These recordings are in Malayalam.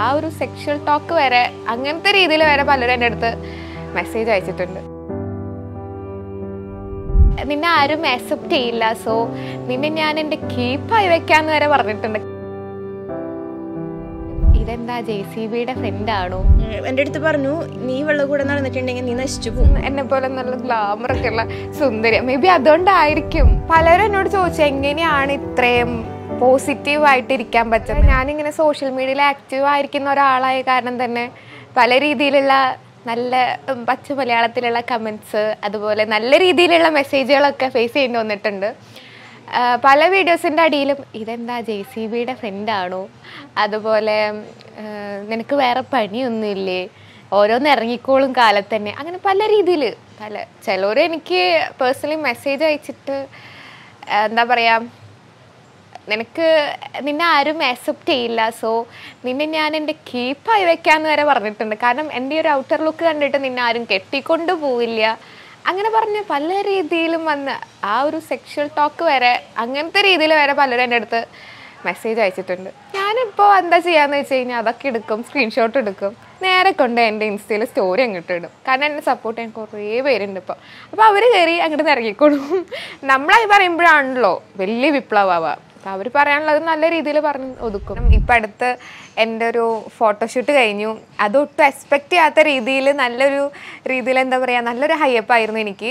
ആ ഒരു സെക്ഷൽ ടോക്ക് വരെ അങ്ങനത്തെ രീതിയിൽ വരെ പലരും എൻ്റെ അടുത്ത് മെസ്സേജ് അയച്ചിട്ടുണ്ട് നിന്നെ ആരും ആക്സെപ്റ്റ് ചെയ്യില്ല സോ നിന്നെ ഞാൻ എൻ്റെ കീപ്പായി വെക്കാന്ന് വരെ പറഞ്ഞിട്ടുണ്ട് ഇതെന്താ ജെ സി ബിയുടെ ഫ്രണ്ടാണോ എൻ്റെ അടുത്ത് പറഞ്ഞു നീ വെള്ളം കൂടെ നടന്നിട്ടുണ്ടെങ്കിൽ നീ നശിച്ചു പോകും എന്നെ പോലെ നല്ല ഗ്ലാമർ ഒക്കെ ഉള്ള സുന്ദരി മേ ബി അതുകൊണ്ടായിരിക്കും പലരും എന്നോട് ചോദിച്ചു എങ്ങനെയാണ് ഇത്രയും പോസിറ്റീവ് ആയിട്ട് ഇരിക്കാൻ പറ്റുന്നത് ഞാനിങ്ങനെ സോഷ്യൽ മീഡിയയിൽ ആക്റ്റീവ് ആയിരിക്കുന്ന ഒരാളായ കാരണം തന്നെ പല രീതിയിലുള്ള നല്ല ഉം, പച്ച മലയാളത്തിലുള്ള കമൻസ് അതുപോലെ നല്ല രീതിയിലുള്ള മെസ്സേജുകളൊക്കെ ഫേസ് ചെയ്യേണ്ടി വന്നിട്ടുണ്ട് ആ, പല വീഡിയോസിൻ്റെ അടിയിലും ഇതെന്താ ജെ സി ബിയുടെ ഫ്രണ്ടാണോ അതുപോലെ ആ, നിനക്ക് വേറെ പണിയൊന്നുമില്ലേ ഓരോന്ന് ഇറങ്ങിക്കോളും കാലത്ത് തന്നെ അങ്ങനെ പല രീതിയിൽ പല ചിലർ എനിക്ക് പേഴ്സണലി മെസ്സേജ് അയച്ചിട്ട് ആ, എന്താ പറയുക നിനക്ക് നിന്നെ ആരും ആക്സെപ്റ്റ് ചെയ്യില്ല സോ നിന്നെ ഞാൻ എൻ്റെ കീപ്പായി വെക്കാന്ന് വരെ പറഞ്ഞിട്ടുണ്ട് കാരണം എൻ്റെ ഒരു ഔട്ടർ ലുക്ക് കണ്ടിട്ട് നിന്നെ ആരും കെട്ടിക്കൊണ്ട് പോവില്ല അങ്ങനെ പറഞ്ഞ് പല രീതിയിലും വന്ന് ആ ഒരു സെക്ഷൽ ടോക്ക് വരെ അങ്ങനത്തെ രീതിയിൽ വരെ പലരും എൻ്റെ അടുത്ത് മെസ്സേജ് അയച്ചിട്ടുണ്ട് ഞാനിപ്പോൾ എന്താ ചെയ്യാന്ന് വെച്ച് കഴിഞ്ഞാൽ അതൊക്കെ എടുക്കും സ്ക്രീൻഷോട്ട് എടുക്കും നേരെ കൊണ്ട് എൻ്റെ ഇൻസ്റ്റയിൽ സ്റ്റോറി അങ്ങോട്ട് ഇടും കാരണം എന്നെ സപ്പോർട്ട് ചെയ്യാൻ കുറേ പേരുണ്ട് ഇപ്പോൾ അപ്പോൾ അവർ കയറി അങ്ങോട്ട് ഇറങ്ങിക്കോളും നമ്മളായി പറയുമ്പോഴാണല്ലോ വലിയ വിപ്ലവമാവുക അപ്പോൾ അവർ പറയാനുള്ളത് നല്ല രീതിയിൽ പറഞ്ഞ് ഒതുക്കും ഇപ്പം അടുത്ത് എൻ്റെ ഒരു ഫോട്ടോഷൂട്ട് കഴിഞ്ഞു അതൊട്ടും എക്സ്പെക്റ്റ് ചെയ്യാത്ത രീതിയിൽ നല്ലൊരു രീതിയിൽ എന്താ പറയുക നല്ലൊരു ഹൈപ്പായിരുന്നു എനിക്ക്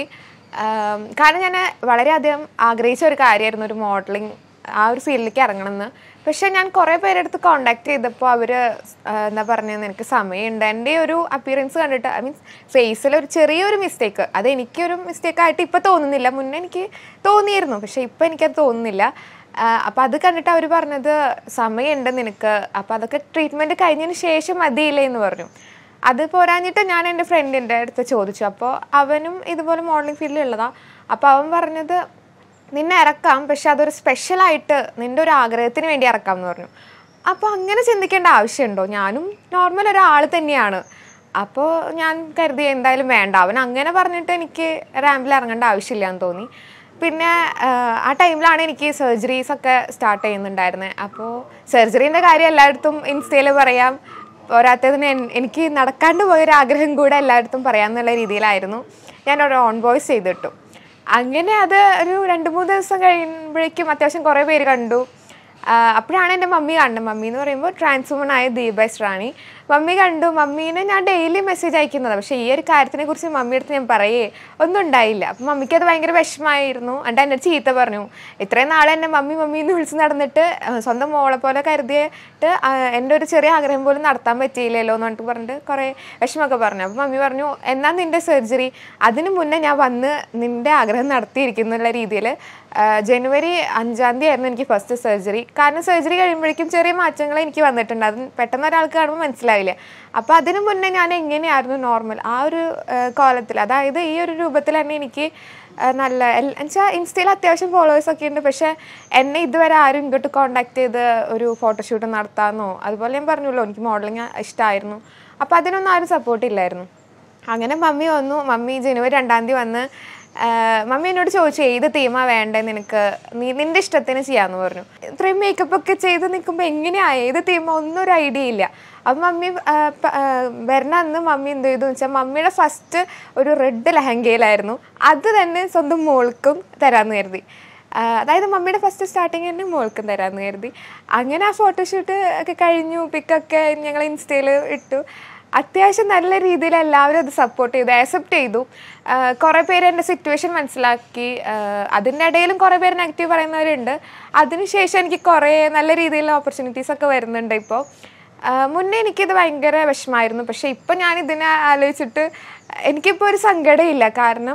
ആം, കാരണം ഞാൻ വളരെയധികം ആഗ്രഹിച്ച ഒരു കാര്യമായിരുന്നു ഒരു മോഡലിംഗ് ആ ഒരു ഫീൽഡിലേക്ക് ഇറങ്ങണമെന്ന് പക്ഷെ ഞാൻ കുറേ പേരെടുത്ത് കോണ്ടാക്ട് ചെയ്തപ്പോൾ അവർ എന്താ പറഞ്ഞത് എനിക്ക് സമയമുണ്ട് എൻ്റെ ഒരു അപ്പിയറൻസ് കണ്ടിട്ട് ഐ മീൻസ് ഫേസിൽ ഒരു ചെറിയൊരു മിസ്റ്റേക്ക് അത് എനിക്കൊരു മിസ്റ്റേക്ക് ആയിട്ട് ഇപ്പോൾ തോന്നുന്നില്ല മുന്നേ എനിക്ക് തോന്നിയിരുന്നു പക്ഷെ ഇപ്പോൾ എനിക്കത് തോന്നുന്നില്ല അപ്പോൾ അത് കണ്ടിട്ട് അവർ പറഞ്ഞത് സമയമുണ്ട് നിനക്ക് അപ്പോൾ അതൊക്കെ ട്രീറ്റ്മെൻറ്റ് കഴിഞ്ഞതിന് ശേഷം മതിയില്ലേ എന്ന് പറഞ്ഞു അത് പോരാഞ്ഞിട്ട് ഞാൻ എൻ്റെ ഫ്രണ്ടിൻ്റെ അടുത്ത് ചോദിച്ചു അപ്പോൾ അവനും ഇതുപോലെ മോഡലിംഗ് ഫീൽഡിലുള്ളതാണ് അപ്പോൾ അവൻ പറഞ്ഞത് നിന്നെ ഇറക്കാം പക്ഷെ അതൊരു സ്പെഷ്യലായിട്ട് നിൻ്റെ ഒരു ആഗ്രഹത്തിന് വേണ്ടി ഇറക്കാം എന്ന് പറഞ്ഞു അപ്പോൾ അങ്ങനെ ചിന്തിക്കേണ്ട ആവശ്യമുണ്ടോ ഞാനും നോർമൽ ഒരാൾ തന്നെയാണ് അപ്പോൾ ഞാൻ കരുതി എന്തായാലും വേണ്ട അവൻ അങ്ങനെ പറഞ്ഞിട്ട് എനിക്ക് റാമ്പിൽ ഇറങ്ങേണ്ട ആവശ്യമില്ല എന്ന് തോന്നി പിന്നെ ആഹ്, ആ ടൈമിലാണ് എനിക്ക് സർജറീസ് ഒക്കെ സ്റ്റാർട്ട് ചെയ്യുന്നുണ്ടായിരുന്നത് അപ്പോൾ സർജറീൻ്റെ കാര്യം എല്ലായിടത്തും ഇൻസ്റ്റയിൽ പറയാം പോരാത്തതിന് എൻ- എനിക്ക് നടക്കാണ്ട് പോയൊരു ആഗ്രഹം കൂടെ എല്ലായിടത്തും പറയാമെന്നുള്ള രീതിയിലായിരുന്നു ഞാൻ ഒരു ഓൺ വോയിസ് ചെയ്തിട്ടു അങ്ങനെ അത് ഒരു രണ്ട് മൂന്ന് ദിവസം കഴിയുമ്പോഴേക്കും അത്യാവശ്യം കുറേ പേര് കണ്ടു ആ, അപ്പോഴാണ് എൻ്റെ മമ്മി കാണുന്നത് മമ്മി എന്ന് പറയുമ്പോൾ ട്രാൻസ്വുമൺ ആയ ദീപസ് റാണി മമ്മി കണ്ടു മമ്മീനെ ഞാൻ ഡെയിലി മെസ്സേജ് അയക്കുന്നതാണ് പക്ഷേ ഈ ഒരു കാര്യത്തിനെ കുറിച്ച് മമ്മിയുടെ അടുത്ത് ഞാൻ പറയേ ഒന്നും ഉണ്ടായില്ല അപ്പം മമ്മിക്ക് അത് ഭയങ്കര വിഷമമായിരുന്നു എന്നിട്ട് എൻ്റെ ചീത്ത പറഞ്ഞു ഇത്രയും നാളെ എന്നെ മമ്മി മമ്മി എന്ന് വിളിച്ച് നടന്നിട്ട് ആ, സ്വന്തം മോളെ പോലെ കരുതിയിട്ട് ആ, എൻ്റെ ഒരു ചെറിയ ആഗ്രഹം പോലും നടത്താൻ പറ്റിയില്ലല്ലോ എന്ന് പറഞ്ഞിട്ട് പറഞ്ഞിട്ട് കുറേ വിഷമമൊക്കെ പറഞ്ഞു അപ്പം മമ്മി പറഞ്ഞു എന്നാ നിൻ്റെ സർജറി അതിന് മുന്നേ ഞാൻ വന്ന് നിൻ്റെ ആഗ്രഹം നടത്തിയിരിക്കുന്നുള്ള രീതിയിൽ ജനുവരി അഞ്ചാം തീയതി ആയിരുന്നു എനിക്ക് ഫസ്റ്റ് സർജറി കാരണം സർജറി കഴിയുമ്പോഴേക്കും ചെറിയ മാറ്റങ്ങൾ എനിക്ക് വന്നിട്ടുണ്ട് അത് പെട്ടെന്ന് ഒരാൾക്ക് കാണുമ്പോൾ മനസ്സിലാവില്ല അപ്പോൾ അതിന് മുന്നേ ഞാൻ എങ്ങനെയായിരുന്നു നോർമൽ ആ ഒരു കോലത്തിൽ അതായത് ഈ ഒരു രൂപത്തിൽ തന്നെ എനിക്ക് ആ, നല്ല എന്നുവെച്ചാൽ ഇൻസ്റ്റയിൽ അത്യാവശ്യം ഫോളോവേഴ്സ് ഒക്കെ ഉണ്ട് പക്ഷേ എന്നെ ഇതുവരെ ആരും ഇങ്ങോട്ട് കോണ്ടാക്ട് ചെയ്ത് ഒരു ഫോട്ടോഷൂട്ട് നടത്താമെന്നോ അതുപോലെ ഞാൻ പറഞ്ഞല്ലോ എനിക്ക് മോഡലിങ് ഇഷ്ടമായിരുന്നു അപ്പോൾ അതിനൊന്നും ആരും സപ്പോർട്ട് ഇല്ലായിരുന്നു അങ്ങനെ മമ്മി വന്നു മമ്മി ജനുവരി രണ്ടാം തീയതി വന്ന് ആ, മമ്മി എന്നോട് ചോദിച്ചു ഏത് തീമാ വേണ്ടേ നിനക്ക് നീ നിന്റെ ഇഷ്ടത്തിന് ചെയ്യാന്ന് പറഞ്ഞു ഇത്രയും മേക്കപ്പ് ഒക്കെ ചെയ്ത് നിൽക്കുമ്പോൾ എങ്ങനെയാ ഏത് തീമ ഒന്നും ഒരു ഐഡിയ ഇല്ല അപ്പം മമ്മി ആ, പ- ആ, വരുന്ന അന്ന് മമ്മി എന്ത് ചെയ്തു വെച്ചാൽ മമ്മിയുടെ ഫസ്റ്റ് ഒരു റെഡ് ലെഹങ്കയിലായിരുന്നു അത് തന്നെ സ്വന്തം മോൾക്കും തരാമെന്ന് കരുതി ആ, അതായത് മമ്മിയുടെ ഫസ്റ്റ് സ്റ്റാർട്ടിങ് തന്നെ മോൾക്കും തരാമെന്ന് കരുതി അങ്ങനെ ആ ഫോട്ടോഷൂട്ട് ഒക്കെ കഴിഞ്ഞു പിക്കൊക്കെ ഞങ്ങൾ ഇൻസ്റ്റയിൽ ഇട്ടു അത്യാവശ്യം നല്ല രീതിയിൽ എല്ലാവരും അത് സപ്പോർട്ട് ചെയ്തു ആക്സെപ്റ്റ് ചെയ്തു ആഹ് കുറേ പേര് എൻ്റെ സിറ്റുവേഷൻ മനസ്സിലാക്കി ആഹ് അതിൻ്റെ ഇടയിലും കുറേ പേര് നെഗറ്റീവ് പറയുന്നവരുണ്ട് അതിനുശേഷം എനിക്ക് കുറേ നല്ല രീതിയിലുള്ള ഓപ്പർച്യൂണിറ്റീസ് ഒക്കെ വരുന്നുണ്ട് ഇപ്പോൾ മുന്നേ എനിക്കിത് ഭയങ്കര വിഷമമായിരുന്നു പക്ഷേ ഇപ്പം ഞാൻ ഇതിനെ ആലോചിച്ചിട്ട് എനിക്കിപ്പോൾ ഒരു സങ്കടമില്ല കാരണം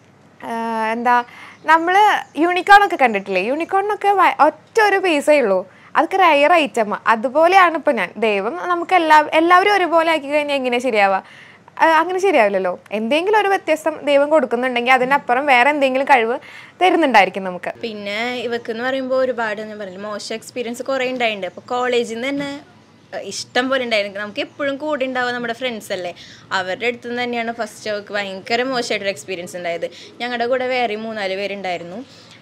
ആഹ് എന്താ നമ്മൾ യൂണിക്കോൺ ഒക്കെ കണ്ടിട്ടില്ലേ യൂണിക്കോണിനൊക്കെ വ- ഒറ്റ ഒരു പീസേ ഉള്ളൂ അതൊക്കെ റയർ ഐറ്റം അതുപോലെയാണ് ഇപ്പം ഞാൻ ദൈവം നമുക്ക് എല്ലാ എല്ലാവരും ഒരുപോലെ ആക്കി കഴിഞ്ഞാൽ എങ്ങനെ ശരിയാവുക ആഹ് അങ്ങനെ ശരിയാവില്ലല്ലോ എന്തെങ്കിലും ഒരു വ്യത്യസ്തം ദൈവം കൊടുക്കുന്നുണ്ടെങ്കിൽ അതിനപ്പുറം വേറെ എന്തെങ്കിലും കഴിവ് തരുന്നുണ്ടായിരിക്കും നമുക്ക് പിന്നെ ഇവക്ക് എന്ന് പറയുമ്പോൾ ഒരുപാട് ഞാൻ പറഞ്ഞില്ല മോശം എക്സ്പീരിയൻസ് കുറേ ഉണ്ടായിട്ടുണ്ട് അപ്പോൾ കോളേജിൽ നിന്ന് തന്നെ അഹ് ഇഷ്ടം പോലെ ഉണ്ടായിരുന്നു നമുക്ക് എപ്പോഴും കൂടെ ഉണ്ടാവുക നമ്മുടെ ഫ്രണ്ട്സ് അല്ലേ അവരുടെ അടുത്ത് നിന്ന് തന്നെയാണ് ഫസ്റ്റ് അവർക്ക് ഭയങ്കര മോശമായിട്ടൊരു എക്സ്പീരിയൻസ് ഉണ്ടായത് ഞങ്ങളുടെ കൂടെ വേറെ മൂന്നാല് പേരുണ്ടായിരുന്നു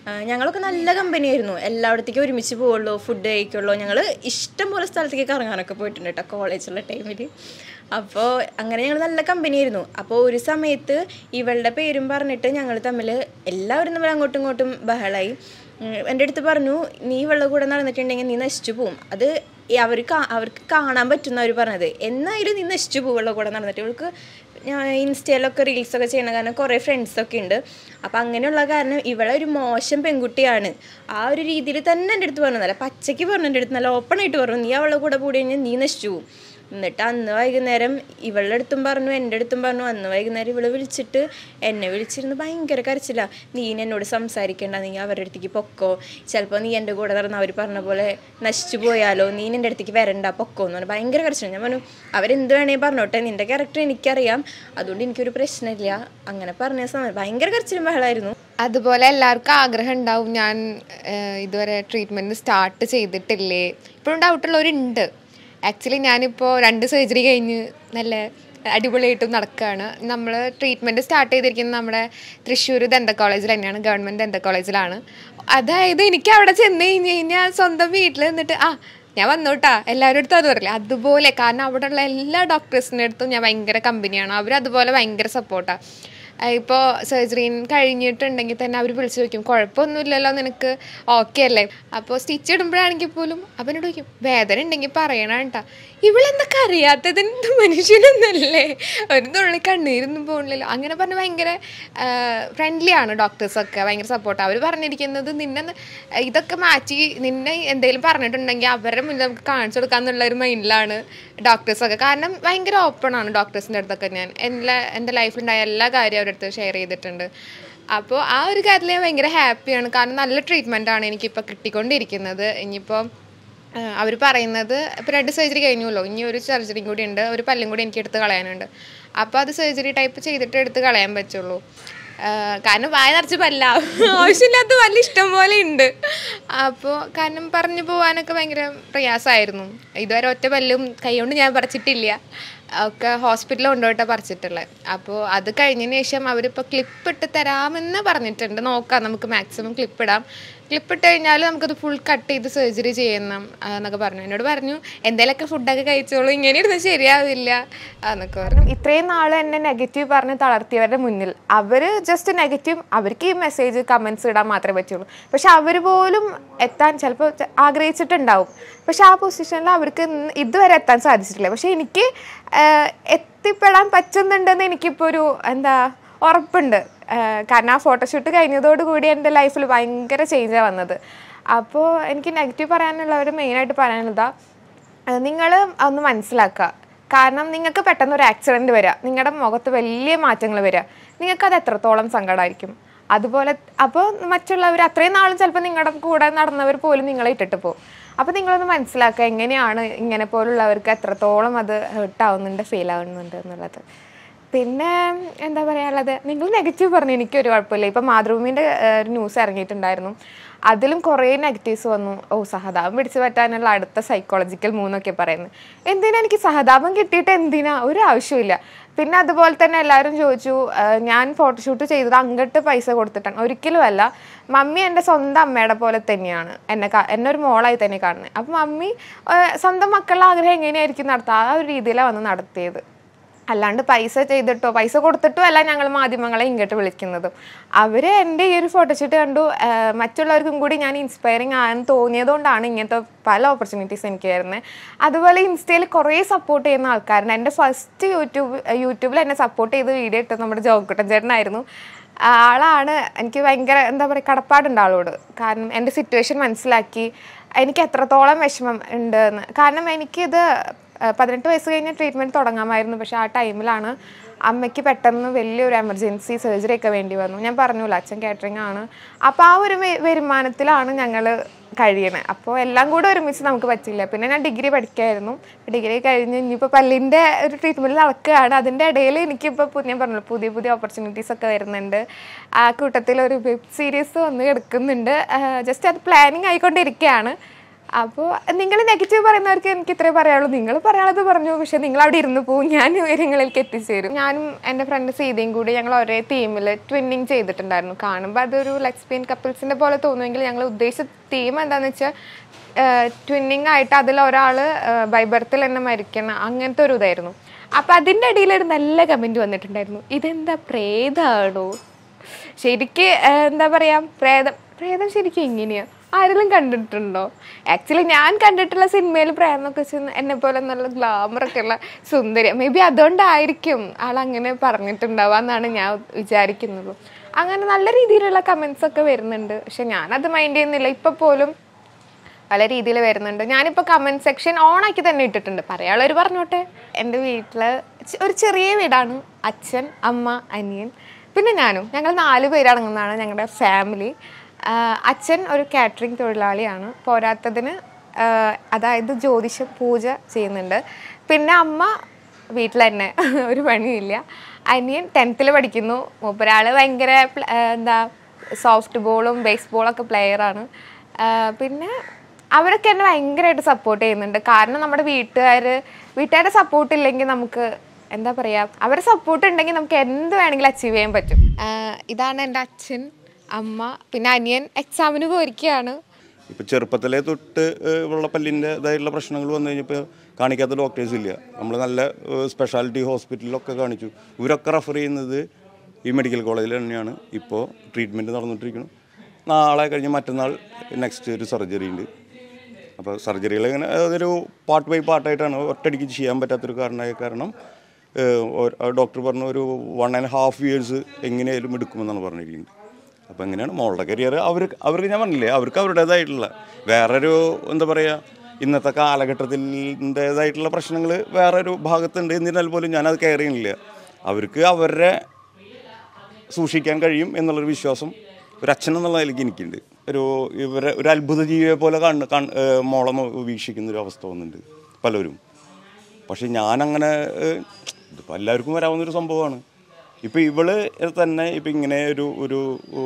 ആ, ഞങ്ങളൊക്കെ നല്ല കമ്പനിയായിരുന്നു എല്ലായിടത്തേക്കും ഒരുമിച്ച് പോവുള്ളൂ ഫുഡ് കഴിക്കുള്ളൂ ഞങ്ങൾ ഇഷ്ടം പോലെ സ്ഥലത്തേക്ക് കറങ്ങാനൊക്കെ പോയിട്ടുണ്ട് കേട്ടോ കോളേജുള്ള ടൈമിൽ അപ്പോൾ അങ്ങനെ ഞങ്ങൾ നല്ല കമ്പനിയായിരുന്നു അപ്പോൾ ഒരു സമയത്ത് ഇവളുടെ പേരും പറഞ്ഞിട്ട് ഞങ്ങൾ തമ്മിൽ എല്ലാവരും തമ്മിൽ അങ്ങോട്ടും ഇങ്ങോട്ടും ബഹളായി ഉം, എൻ്റെ അടുത്ത് പറഞ്ഞു നീ ഇവളുടെ കൂടെ നടന്നിട്ടുണ്ടെങ്കിൽ നീ നശിച്ചു പോവും അത് ഈ അവർ അവർക്ക് കാണാൻ പറ്റുന്ന അവർ പറഞ്ഞത് എന്നായാലും നീ നശിച്ചു പോവും ഇവളുടെ കൂടെ നടന്നിട്ട് ഇവൾക്ക് ഞാൻ ഇൻസ്റ്റയിലൊക്കെ റീൽസൊക്കെ ചെയ്യണ കാരണം കുറേ ഫ്രണ്ട്സൊക്കെ ഉണ്ട് അപ്പം അങ്ങനെയുള്ള കാരണം ഇവളെ ഒരു മോശം പെൺകുട്ടിയാണ് ആ ഒരു രീതിയിൽ തന്നെ എൻ്റെ അടുത്ത് പറഞ്ഞു നല്ല പച്ചയ്ക്ക് പറഞ്ഞു എൻ്റെ അടുത്ത് നല്ല ഓപ്പൺ ആയിട്ട് പറഞ്ഞു നീ അവളുടെ കൂടെ കൂടി കഴിഞ്ഞാൽ നീ നശിച്ചു പോവും എന്നിട്ട് അന്ന് വൈകുന്നേരം ഇവളുടെ അടുത്തും പറഞ്ഞു എൻ്റെ അടുത്തും പറഞ്ഞു അന്ന് വൈകുന്നേരം ഇവള് വിളിച്ചിട്ട് എന്നെ വിളിച്ചിരുന്ന് ഭയങ്കര കരച്ചില്ല നീ എന്നോട് സംസാരിക്കേണ്ട നീ അവരുടെ അടുത്തേക്ക് പൊക്കോ ചിലപ്പോൾ നീ എൻ്റെ കൂടെ നടന്ന് അവർ പറഞ്ഞ പോലെ നശിച്ചു പോയാലോ നീ എൻ്റെ അടുത്തേക്ക് വരണ്ട പൊക്കോ എന്ന് പറഞ്ഞു ഭയങ്കര കരച്ചില്ല ഞാൻ പറഞ്ഞു അവരെന്ത് വേണേ പറഞ്ഞോട്ടെ നിൻ്റെ ക്യാരക്ടർ എനിക്കറിയാം അതുകൊണ്ട് എനിക്കൊരു പ്രശ്നമില്ല അങ്ങനെ പറഞ്ഞ സമയം ഭയങ്കര കരച്ചിലും ബഹളമായിരുന്നു അതുപോലെ എല്ലാവർക്കും ആഗ്രഹം ഉണ്ടാവും ഞാൻ ഏഹ്, ഇതുവരെ ട്രീറ്റ്മെൻറ്റ് സ്റ്റാർട്ട് ചെയ്തിട്ടില്ലേ ഇപ്പോഴും ഡൗട്ടുള്ളവരുണ്ട് ആക്ച്വലി ഞാനിപ്പോൾ രണ്ട് സർജറി കഴിഞ്ഞ് നല്ല അടിപൊളിയായിട്ട് നടക്കുകയാണ് നമ്മൾ ട്രീറ്റ്മെൻറ്റ് സ്റ്റാർട്ട് ചെയ്തിരിക്കുന്നത് നമ്മുടെ തൃശ്ശൂർ ദന്ത കോളേജിൽ തന്നെയാണ് ഗവൺമെൻറ് ദന്ത കോളേജിലാണ് അതായത് എനിക്ക് അവിടെ ചെന്ന് കഴിഞ്ഞ് കഴിഞ്ഞാൽ സ്വന്തം വീട്ടിൽ നിന്നിട്ട് ആ ഞാൻ വന്നോട്ടാ എല്ലാവരുടെ അടുത്തും അത് പറയില്ല അതുപോലെ കാരണം അവിടെയുള്ള എല്ലാ ഡോക്ടേഴ്സിൻ്റെ അടുത്തും ഞാൻ ഭയങ്കര കമ്പനിയാണ് അവർ അതുപോലെ ഭയങ്കര സപ്പോർട്ടാണ് ഇപ്പോൾ സർജറി കഴിഞ്ഞിട്ടുണ്ടെങ്കിൽ തന്നെ അവർ വിളിച്ച് ചോദിക്കും കുഴപ്പമൊന്നുമില്ലല്ലോ നിനക്ക് ഓക്കെ അല്ലേ അപ്പോൾ സ്റ്റിച്ച് ഇടുമ്പോഴാണെങ്കിൽ പോലും അവനോട് ചോദിക്കും വേദന ഉണ്ടെങ്കിൽ പറയണം കേട്ടാ ഇവളെന്തൊക്കെ അറിയാത്തത് എന്ത് മനുഷ്യനൊന്നല്ലേ ഒരു തുള്ളി കണ്ണീരൊന്നും പോകണില്ലല്ലോ അങ്ങനെ പറഞ്ഞ് ഭയങ്കര ഫ്രണ്ട്ലി ആണ് ഡോക്ടേഴ്സൊക്കെ ഭയങ്കര സപ്പോർട്ട് അവർ പറഞ്ഞിരിക്കുന്നത് നിന്നെ ന- ഇതൊക്കെ മാറ്റി നിന്നെ എന്തെങ്കിലും പറഞ്ഞിട്ടുണ്ടെങ്കിൽ അവരുടെ മുന്നിൽ നമുക്ക് കാണിച്ചു കൊടുക്കാന്നുള്ള ഒരു മൈൻഡിലാണ് ഡോക്ടേഴ്സൊക്കെ കാരണം ഭയങ്കര ഓപ്പൺ ആണ് ഡോക്ടേഴ്സിൻ്റെ അടുത്തൊക്കെ ഞാൻ എല്ലാ എൻ്റെ ലൈഫിലുണ്ടായ എല്ലാ കാര്യവും അവരുടെ അടുത്ത് ഷെയർ ചെയ്തിട്ടുണ്ട് അപ്പോൾ ആ ഒരു കാര്യത്തിൽ ഞാൻ ഭയങ്കര ഹാപ്പിയാണ് കാരണം നല്ല ട്രീറ്റ്മെൻ്റ് ആണ് എനിക്കിപ്പോൾ കിട്ടിക്കൊണ്ടിരിക്കുന്നത് ഇനിയിപ്പോൾ അവർ പറയുന്നത് ഇപ്പോൾ രണ്ട് സർജറി കഴിഞ്ഞല്ലോ ഇനി ഒരു സർജറിയും കൂടി ഉണ്ട് ഒരു പല്ലും കൂടി എനിക്ക് എടുത്ത് കളയാനുണ്ട് അപ്പോൾ അത് സർജറി ടൈപ്പ് ചെയ്തിട്ട് എടുത്ത് കളയാൻ പറ്റുള്ളൂ ആ, കാരണം വായ നിറച്ച് പല്ല ആവശ്യമില്ലാത്ത പല്ല് ഇഷ്ടം പോലെ ഉണ്ട് അപ്പോൾ കാരണം പറഞ്ഞു പോകാനൊക്കെ ഭയങ്കര പ്രയാസമായിരുന്നു ഇതുവരെ ഒറ്റ പല്ലും കൈകൊണ്ട് ഞാൻ പറിച്ചിട്ടില്ല ഒക്കെ ഹോസ്പിറ്റലിൽ കൊണ്ടുപോയിട്ടാണ് പറിച്ചിട്ടുള്ളത് അപ്പോൾ അത് കഴിഞ്ഞതിന് ശേഷം അവരിപ്പോൾ ക്ലിപ്പ് ഇട്ട് തരാമെന്ന് പറഞ്ഞിട്ടുണ്ട് നോക്കാം നമുക്ക് മാക്സിമം ക്ലിപ്പ് ഇടാം ക്ലിപ്പ് ഇട്ട് കഴിഞ്ഞാൽ നമുക്കത് ഫുൾ കട്ട് ചെയ്ത് സർജറി ചെയ്യണം ആ, എന്നൊക്കെ പറഞ്ഞു എന്നോട് പറഞ്ഞു എന്തെങ്കിലുമൊക്കെ ഫുഡൊക്കെ കഴിച്ചോളൂ ഇങ്ങനെ ഇരുന്ന് ശരിയാവില്ല എന്നൊക്കെ പറഞ്ഞു ഇത്രയും നാൾ എന്നെ നെഗറ്റീവ് പറഞ്ഞ് തളർത്തിയവരുടെ മുന്നിൽ അവർ ജസ്റ്റ് നെഗറ്റീവ് അവർക്ക് ഈ മെസ്സേജ് കമൻസ് ഇടാൻ മാത്രമേ പറ്റുള്ളൂ പക്ഷെ അവർ പോലും എത്താൻ ചിലപ്പോൾ ആഗ്രഹിച്ചിട്ടുണ്ടാവും പക്ഷെ ആ പൊസിഷനിൽ അവർക്ക് ഇന്ന് ഇതുവരെ എത്താൻ സാധിച്ചിട്ടില്ല പക്ഷെ എനിക്ക് ആഹ്, എത്തിപ്പെടാൻ പറ്റുന്നുണ്ടെന്ന് എനിക്കിപ്പോൾ ഒരു എന്താ ഉറപ്പുണ്ട് ആഹ്, കാരണം ആ ഫോട്ടോഷൂട്ട് കഴിഞ്ഞതോടുകൂടി എൻ്റെ ലൈഫിൽ ഭയങ്കര ചേഞ്ചാണ് വന്നത് അപ്പോൾ എനിക്ക് നെഗറ്റീവ് പറയാനുള്ളവർ മെയിനായിട്ട് പറയാനുള്ളതാ നിങ്ങൾ ഒന്ന് മനസ്സിലാക്കുക കാരണം നിങ്ങൾക്ക് പെട്ടെന്ന് ഒരു ആക്സിഡൻറ്റ് വരിക നിങ്ങളുടെ മുഖത്ത് വലിയ മാറ്റങ്ങൾ വരിക നിങ്ങൾക്ക് അത് എത്രത്തോളം സങ്കടമായിരിക്കും അതുപോലെ അപ്പോൾ മറ്റുള്ളവർ അത്രയും നാളും ചിലപ്പോൾ നിങ്ങളുടെ കൂടെ നടന്നവർ പോലും നിങ്ങളെ ഇട്ടിട്ട് പോകും അപ്പോൾ നിങ്ങളൊന്ന് മനസ്സിലാക്കുക എങ്ങനെയാണ് ഇങ്ങനെ പോലുള്ളവർക്ക് എത്രത്തോളം അത് ഹേർട്ടാവുന്നുണ്ട് ഫീൽ ആവുന്നുണ്ട് എന്നുള്ളത് പിന്നെ എന്താ പറയാനുള്ളത് നിങ്ങൾ നെഗറ്റീവ് പറഞ്ഞു എനിക്കൊരു കുഴപ്പമില്ല ഇപ്പം മാതൃഭൂമിൻ്റെ ഒരു ന്യൂസ് ഇറങ്ങിയിട്ടുണ്ടായിരുന്നു അതിലും കുറേ നെഗറ്റീവ്സ് വന്നു ഓ സഹതാപം പിടിച്ചു പറ്റാനുള്ള അടുത്ത സൈക്കോളജിക്കൽ മൂന്നൊക്കെ പറയുന്നത് എന്തിനാ എനിക്ക് സഹതാപം കിട്ടിയിട്ട് എന്തിനാ ഒരു ആവശ്യമില്ല പിന്നെ അതുപോലെ തന്നെ എല്ലാവരും ചോദിച്ചു ആ, ഞാൻ ഫോട്ടോഷൂട്ട് ചെയ്തത് അങ്ങോട്ട് പൈസ കൊടുത്തിട്ടാണ് ഒരിക്കലും അല്ല മമ്മി എൻ്റെ സ്വന്തം അമ്മയുടെ പോലെ തന്നെയാണ് എന്നെ കാ- എന്നെ ഒരു മോളായി തന്നെ കാണുന്നത് അപ്പം മമ്മി ആ, സ്വന്തം മക്കളുടെ ആഗ്രഹം എങ്ങനെയായിരിക്കും നടത്തുക ആ ഒരു രീതിയിലാണ് വന്ന് നടത്തിയത് അല്ലാണ്ട് പൈസ ചെയ്തിട്ടോ പൈസ കൊടുത്തിട്ടോ അല്ല ഞങ്ങൾ മാധ്യമങ്ങളെ ഇങ്ങോട്ട് വിളിക്കുന്നതും അവർ എൻ്റെ ഈ ഒരു ഫോട്ടോഷൂട്ട് കണ്ടു ആ, മറ്റുള്ളവർക്കും കൂടി ഞാൻ ഇൻസ്പയറിങ് ആണെന്ന് തോന്നിയതുകൊണ്ടാണ് ഇങ്ങനത്തെ പല ഓപ്പർച്യൂണിറ്റീസ് എനിക്ക് വരുന്നത് അതുപോലെ ഇൻസ്റ്റയിൽ കുറേ സപ്പോർട്ട് ചെയ്യുന്ന ആൾക്കാരുണ്ട് എൻ്റെ ഫസ്റ്റ് യൂട്യൂബ് യൂട്യൂബിൽ എന്നെ സപ്പോർട്ട് ചെയ്ത് വീഡിയോ ഇട്ടത് നമ്മുടെ ജോക്കുട്ടൻ ചേട്ടനായിരുന്നു ആളാണ് എനിക്ക് ഭയങ്കര എന്താ പറയുക കടപ്പാടുണ്ട് ആളോട് കാരണം എൻ്റെ സിറ്റുവേഷൻ മനസ്സിലാക്കി എനിക്ക് എത്രത്തോളം വിഷമം ഉണ്ട് എന്ന് കാരണം എനിക്കിത് ആ, പതിനെട്ട് വയസ്സ് കഴിഞ്ഞ് ട്രീറ്റ്മെൻറ്റ് തുടങ്ങാമായിരുന്നു പക്ഷേ ആ ടൈമിലാണ് അമ്മയ്ക്ക് പെട്ടെന്ന് വലിയൊരു എമർജൻസി സർജറി ഒക്കെ വേണ്ടി വന്നു ഞാൻ പറഞ്ഞല്ലോ അച്ഛൻ കാറ്ററിംഗ് ആണ് അപ്പോൾ ആ ഒരു വെ- വരുമാനത്തിലാണ് ഞങ്ങൾ കഴിയണത് അപ്പോൾ എല്ലാം കൂടെ ഒരുമിച്ച് നമുക്ക് പറ്റില്ല പിന്നെ ഞാൻ ഡിഗ്രി പഠിക്കായിരുന്നു ഡിഗ്രി കഴിഞ്ഞ് ഇനിയിപ്പോൾ പല്ലിൻ്റെ ഒരു ട്രീറ്റ്മെൻറ്റ് നടക്കുകയാണ് അതിൻ്റെ ഇടയിൽ എനിക്കിപ്പോൾ പു- ഞാൻ പറഞ്ഞല്ലോ പുതിയ പുതിയ ഓപ്പർച്യൂണിറ്റീസ് ഒക്കെ വരുന്നുണ്ട് ആ കൂട്ടത്തിൽ ഒരു വെബ് സീരീസ് വന്ന് കിടക്കുന്നുണ്ട് ജസ്റ്റ് അത് പ്ലാനിങ് ആയിക്കൊണ്ടിരിക്കുകയാണ് അപ്പോൾ നിങ്ങൾ നെഗറ്റീവ് പറയുന്നവർക്ക് എനിക്ക് ഇത്രേ പറയാനുള്ളൂ നിങ്ങൾ പറയാനുള്ളത് പറഞ്ഞു പക്ഷെ നിങ്ങൾ അവിടെ ഇരുന്ന് പോകും ഞാൻ ഉയരങ്ങളിലേക്ക് എത്തിച്ചേരും ഞാനും എൻ്റെ ഫ്രണ്ട് സീതയും കൂടി ഞങ്ങൾ ഒരേ തീമിൽ ട്വിന്നിങ് ചെയ്തിട്ടുണ്ടായിരുന്നു കാണുമ്പോൾ അതൊരു ലെക്സ്പിയൻ കപ്പിൾസിൻ്റെ പോലെ തോന്നുമെങ്കിൽ ഞങ്ങൾ ഉദ്ദേശിച്ച തീം എന്താണെന്ന് വെച്ചാൽ ട്വിന്നിങ് ആയിട്ട് അതിൽ ഒരാൾ ബൈ ബർത്തിൽ തന്നെ മരിക്കണം അങ്ങനത്തെ ഒരു ഇതായിരുന്നു അപ്പം അതിൻ്റെ ഇടയിൽ ഒരു നല്ല കമൻറ്റ് വന്നിട്ടുണ്ടായിരുന്നു ഇതെന്താ പ്രേതാണോ ശരിക്ക് ആ, എന്താ പറയാ പ്രേതം പ്രേതം ശരിക്കും എങ്ങനെയാ ആരെങ്കിലും കണ്ടിട്ടുണ്ടോ ആക്ച്വലി ഞാൻ കണ്ടിട്ടുള്ള സിനിമയിൽ പ്രേതമൊക്കെ വെച്ച് എന്നെ പോലെ നല്ല ഗ്ലാമറൊക്കെ ഉള്ള സുന്ദരി മേ ബി അതുകൊണ്ടായിരിക്കും ആൾ അങ്ങനെ പറഞ്ഞിട്ടുണ്ടാവുക എന്നാണ് ഞാൻ വിചാരിക്കുന്നത് അങ്ങനെ നല്ല രീതിയിലുള്ള കമൻസ് ഒക്കെ വരുന്നുണ്ട് പക്ഷെ ഞാനത് മൈൻഡ് ചെയ്യുന്നില്ല ഇപ്പൊ പോലും പല രീതിയിൽ വരുന്നുണ്ട് ഞാനിപ്പോൾ കമൻറ്റ് സെക്ഷൻ ഓണാക്കി തന്നെ ഇട്ടിട്ടുണ്ട് പറയാനുള്ളവർ പറഞ്ഞോട്ടെ എൻ്റെ വീട്ടിൽ ഒരു ചെറിയ വീടാണ് അച്ഛൻ അമ്മ അനിയൻ പിന്നെ ഞാനും ഞങ്ങൾ നാല് പേരടങ്ങുന്നതാണ് ഞങ്ങളുടെ ഫാമിലി അച്ഛൻ ഒരു കാറ്ററിംഗ് തൊഴിലാളിയാണ് പോരാത്തതിന് ആഹ് അതായത് ജ്യോതിഷം പൂജ ചെയ്യുന്നുണ്ട് പിന്നെ അമ്മ വീട്ടിൽ തന്നെ ഒരു പണിയില്ല അനിയൻ ടെൻത്തിൽ പഠിക്കുന്നു മൂപ്പരാൾ ഭയങ്കര പ്ല- ആഹ് എന്താ സോഫ്റ്റ് ബോളും ബേസ് ബോളൊക്കെ പ്ലെയറാണ് പിന്നെ അവരൊക്കെ എന്നെ ഭയങ്കരമായിട്ട് സപ്പോർട്ട് ചെയ്യുന്നുണ്ട് കാരണം നമ്മുടെ വീട്ടുകാർ വീട്ടുകാരുടെ സപ്പോർട്ട് ഇല്ലെങ്കിൽ നമുക്ക് എന്താ പറയുക അവരുടെ സപ്പോർട്ട് ഉണ്ടെങ്കിൽ നമുക്ക് എന്ത് വേണമെങ്കിലും അച്ചീവ് ചെയ്യാൻ പറ്റും ആഹ് ഇതാണ് എൻ്റെ അച്ഛൻ അമ്മ പിന്നെ അനിയൻ എക്സാമിന് പോയിരിക്കുകയാണ് ഇപ്പോൾ ചെറുപ്പത്തിലെ തൊട്ട് ഏഹ്, ഉള്ള പല്ലിൻ്റെതായിട്ടുള്ള പ്രശ്നങ്ങൾ വന്നു കഴിഞ്ഞപ്പോൾ കാണിക്കാത്ത ഡോക്ടേഴ്സ് ഇല്ല നമ്മൾ നല്ല സ്പെഷ്യാലിറ്റി ഹോസ്പിറ്റലിലൊക്കെ കാണിച്ചു ഇവരൊക്കെ റെഫർ ചെയ്യുന്നത് ഈ മെഡിക്കൽ കോളേജിൽ തന്നെയാണ് ഇപ്പോൾ ട്രീറ്റ്മെൻറ്റ് നടന്നുകൊണ്ടിരിക്കുന്നു നാളെ കഴിഞ്ഞ് മറ്റന്നാൾ നെക്സ്റ്റ് ഒരു സർജറി ഉണ്ട് അപ്പോൾ സർജറികൾ ഇങ്ങനെ അതൊരു പാർട്ട് ബൈ പാർട്ടായിട്ടാണ് ഒറ്റയടിക്ക് ചെയ്യാൻ പറ്റാത്തൊരു കാരണമായ കാരണം ഡോക്ടർ പറഞ്ഞ ഒരു വൺ ആൻഡ് ഹാഫ് ഇയേഴ്സ് എങ്ങനെയായാലും എടുക്കുമെന്നാണ് പറഞ്ഞിരിക്കുന്നത് അപ്പോൾ എങ്ങനെയാണ് മോളുടെ കരിയർ അവർ അവർക്ക് ഞാൻ പറഞ്ഞില്ലേ അവർക്ക് അവരുടേതായിട്ടുള്ള വേറൊരു എന്താ പറയുക ഇന്നത്തെ കാലഘട്ടത്തിൻ്റേതായിട്ടുള്ള പ്രശ്നങ്ങൾ വേറൊരു ഭാഗത്തുണ്ട് എന്നിരുന്നാൽ പോലും ഞാനത് കെയർ ചെയ്യുന്നില്ല അവർക്ക് അവരുടെ സൂക്ഷിക്കാൻ കഴിയും എന്നുള്ളൊരു വിശ്വാസം ഒരു അച്ഛൻ എന്നുള്ള നിലയ്ക്ക് എനിക്കുണ്ട് ഒരു ഇവരെ ഒരു അത്ഭുത ജീവിയെ പോലെ കണ്ണ് കൺ ഏഹ് മോളെ നോ- വീക്ഷിക്കുന്ന ഒരു അവസ്ഥ വന്നിട്ടുണ്ട് പലരും പക്ഷെ ഞാനങ്ങനെ ഏഹ്, ഇതിപ്പോൾ എല്ലാവർക്കും വരാവുന്നൊരു സംഭവമാണ് ഇപ്പോൾ ഇവള് തന്നെ ഇപ്പം ഇങ്ങനെ ഒരു ഒരു ഓ,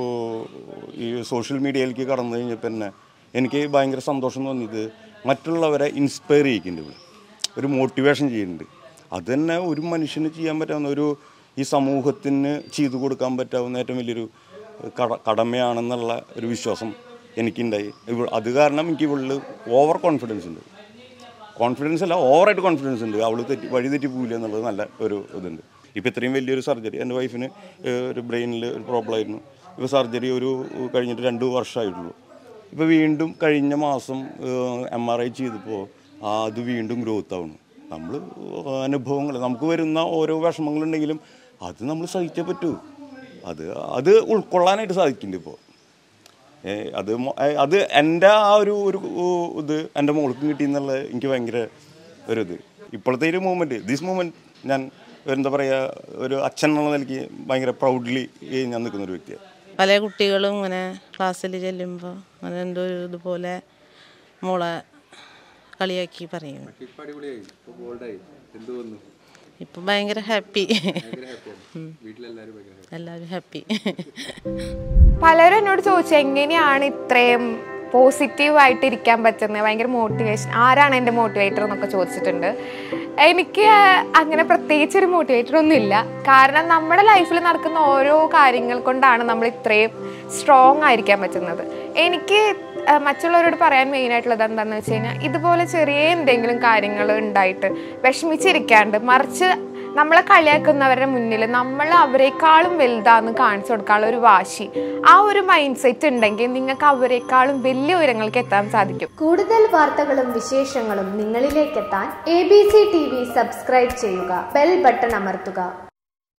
ഈ സോഷ്യൽ മീഡിയയിലേക്ക് കടന്നു കഴിഞ്ഞപ്പോൾ തന്നെ എനിക്ക് ഭയങ്കര സന്തോഷം തോന്നിയത് മറ്റുള്ളവരെ ഇൻസ്പയർ ചെയ്യിക്കുന്നുണ്ട് ഇവള് ഒരു മോട്ടിവേഷൻ ചെയ്യുന്നുണ്ട് അത് തന്നെ ഒരു മനുഷ്യന് ചെയ്യാൻ പറ്റാവുന്ന ഒരു ഈ സമൂഹത്തിന് ചെയ്തു കൊടുക്കാൻ പറ്റാവുന്ന ഏറ്റവും വലിയൊരു കട കടമയാണെന്നുള്ള ഒരു വിശ്വാസം എനിക്കുണ്ടായി ഇവ അത് കാരണം എനിക്ക് ഇവളിൽ ഓവർ കോൺഫിഡൻസ് ഉണ്ട് കോൺഫിഡൻസ് അല്ല ഓവറായിട്ട് കോൺഫിഡൻസ് ഉണ്ട് അവൾ തെറ്റി വഴി തെറ്റി പോവില്ല എന്നുള്ളത് നല്ല ഒരു ഇതുണ്ട് ഇപ്പോൾ ഇത്രയും വലിയൊരു സർജറി എൻ്റെ വൈഫിന് ഏഹ്, ഒരു ബ്രെയിനിൽ ഒരു പ്രോബ്ലം ആയിരുന്നു ഇപ്പോൾ സർജറി ഒരു കഴിഞ്ഞിട്ട് രണ്ട് വർഷമായിട്ടുള്ളൂ ഇപ്പോൾ വീണ്ടും കഴിഞ്ഞ മാസം എം ആർ ഐ ചെയ്തപ്പോൾ അത് വീണ്ടും ഗ്രോത്ത് ആവുന്നു നമ്മൾ അനുഭവങ്ങൾ നമുക്ക് വരുന്ന ഓരോ വിഷമങ്ങളുണ്ടെങ്കിലും അത് നമ്മൾ സഹിച്ചേ പറ്റൂ അത് അത് ഉൾക്കൊള്ളാനായിട്ട് സാധിക്കുന്നുണ്ട് ഇപ്പോൾ ഏ, അത് മൊ- ഏ, അത് എൻ്റെ ആ ഒരു ഒരു ഊ, ഇത് എൻ്റെ മോൾക്കും കിട്ടി എന്നുള്ളത് എനിക്ക് ഭയങ്കര ഒരു ഇത് ഇപ്പോഴത്തെ ഒരു മൂമെൻറ്റ് ദിസ് മൂമെൻറ്റ് ഞാൻ എന്താ പറയുക ഒരു അച്ഛൻ എന്നുള്ള നിലയ്ക്ക് ഭയങ്കര പ്രൗഡ്ലി ഞാൻ നിൽക്കുന്ന ഒരു വ്യക്തിയാണ് പല കുട്ടികളും ഇങ്ങനെ ക്ലാസ്സിൽ ചെല്ലുമ്പോൾ അങ്ങനെ എന്തോ ഒരു ഇതുപോലെ മോളെ കളിയാക്കി പറയും ഇപ്പൊ അടിപൊളിയായി ഇപ്പൊ ബോൾഡായി എന്ത് വന്നു ഇപ്പം ഭയങ്കര ഹാപ്പി ഭയങ്കര ഹാപ്പിയാണ് വീട്ടിലെല്ലാരും ഭയങ്കര happy. എല്ലാവരും ഹാപ്പി പലരും എന്നോട് ചോദിച്ചു എങ്ങനെയാണ് ഇത്രയും പോസിറ്റീവായിട്ട് ഇരിക്കാൻ പറ്റുന്നത് ഭയങ്കര മോട്ടിവേഷൻ ആരാണ് എൻ്റെ മോട്ടിവേറ്റർ എന്നൊക്കെ ചോദിച്ചിട്ടുണ്ട് എനിക്ക് അങ്ങനെ പ്രത്യേകിച്ച് ഒരു മോട്ടിവേറ്റർ ഒന്നും ഇല്ല കാരണം നമ്മുടെ ലൈഫിൽ നടക്കുന്ന ഓരോ കാര്യങ്ങൾ കൊണ്ടാണ് നമ്മൾ ഇത്രയും സ്ട്രോങ് ആയിരിക്കാൻ പറ്റുന്നത് എനിക്ക് ആ, മറ്റുള്ളവരോട് പറയാൻ മെയിൻ ആയിട്ടുള്ളത് എന്താണെന്ന് വെച്ച് കഴിഞ്ഞാൽ ഇതുപോലെ ചെറിയ എന്തെങ്കിലും കാര്യങ്ങൾ ഉണ്ടായിട്ട് വിഷമിച്ചിരിക്കാണ്ട് മറിച്ച് നമ്മളെ കളിയാക്കുന്നവരുടെ മുന്നിൽ നമ്മൾ അവരെക്കാളും വലുതാന്ന് കാണിച്ചു കൊടുക്കാനുള്ള ഒരു വാശി ആ ഒരു മൈൻഡ് സെറ്റ് ഉണ്ടെങ്കിൽ നിങ്ങൾക്ക് അവരെക്കാളും വലിയ ഉയരങ്ങൾക്ക് എത്താൻ സാധിക്കും കൂടുതൽ വാർത്തകളും വിശേഷങ്ങളും നിങ്ങളിലേക്കെത്താൻ A B C T V subscribe ചെയ്യുക ബെൽ ബട്ടൺ അമർത്തുക